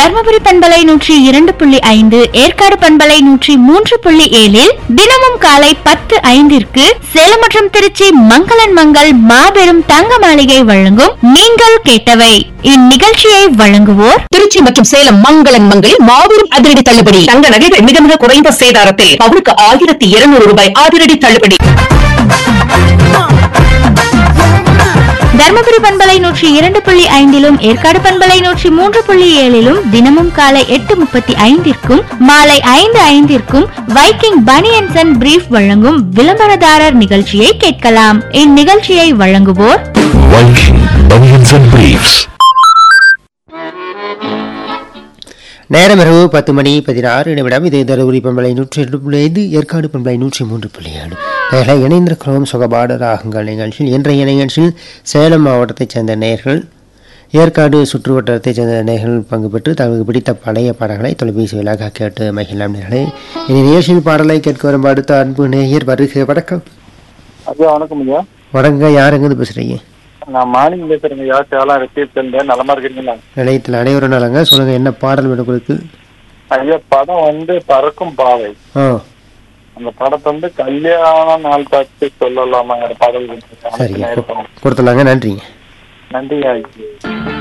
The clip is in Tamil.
தர்மபுரி பண்பலை நூற்றி இரண்டு புள்ளி ஐந்து ஏற்காடு பண்பலை நூற்றி மூன்று புள்ளி ஏழில் தினமும் காலை பத்து ஐந்திற்கு சேலம் மற்றும் திருச்சி மங்களன் மங்கள் மாபெரும் தங்க மாளிகை வழங்கும் நீங்கள் கேட்டவை இந்நிகழ்ச்சியை வழங்குவோர் திருச்சி மற்றும் சேலம் மங்களன் மங்களில் மாபெரும் அதிரடி தள்ளுபடி தங்க நகைகள் மிக மிக குறைந்த சேதாரத்தில் பவுனுக்கு ஆயிரத்தி இருநூறு ரூபாய் அதிரடி தள்ளுபடி தர்மபுரி பண்பலை நூற்றி இரண்டு புள்ளி ஐந்திலும் ஏற்காடு பண்பலை நூற்றி மூன்று புள்ளி ஏழிலும் தினமும் காலை எட்டு முப்பத்தி ஐந்திற்கும் மாலை ஐந்து ஐந்திற்கும் வைக்கிங் பனியன்சன் அண்ட் பிரீஃப் வழங்கும் விளம்பரதாரர் நிகழ்ச்சியை கேட்கலாம் இந்நிகழ்ச்சியை வழங்குவோர் Viking Bunions and Briefs. நேரம் இரவு பத்து மணி பதினாறு நிமிடம் இது தருமபுரி பண்பலை நூற்றி ரெண்டு புள்ளி ஐந்து ஏற்காடு பண்பலை நூற்றி மூன்று புள்ளி ஏழு நேர்களை இணைந்திருக்கிறோம் சுகபாடு ராகங்கள் நிகழ்ச்சியில் இன்றைய நிகழ்ச்சியில் சேலம் மாவட்டத்தைச் சேர்ந்த நேர்கள் ஏற்காடு சுற்று வட்டாரத்தைச் சேர்ந்த நேர்கள் பங்கு பெற்று தங்களுக்கு பிடித்த பழைய பாடல்களை தொலைபேசி வழியாக கேட்டு மகிழலாம் நேர்களே இனி நிகழ்ச்சியில் பாடலை கேட்க வரும் அடுத்த அன்பு நேயர் வருக வணக்கம் ஐயா வணக்கம் ஐயா வணங்க யாருங்கன்னு பேசுறீங்க நான் மார்னிங் பேசுறேங்க ஐயா சேலம் ரசிகர் நலமா இருக்கீங்களா நிலையத்தில் அனைவரும் நலங்க சொல்லுங்க என்ன பாடல் வேணும் உங்களுக்கு ஐயா படம் வந்து பறக்கும் பாவை ஆ அந்த படத்தை வந்து கல்யாண நாள் பார்த்து சொல்லலாமாங்கிற பாடல் இருக்கு. சரிங்க நேரம். கொடுத்துடலாங்க நன்றிங்க நன்றி ஐயா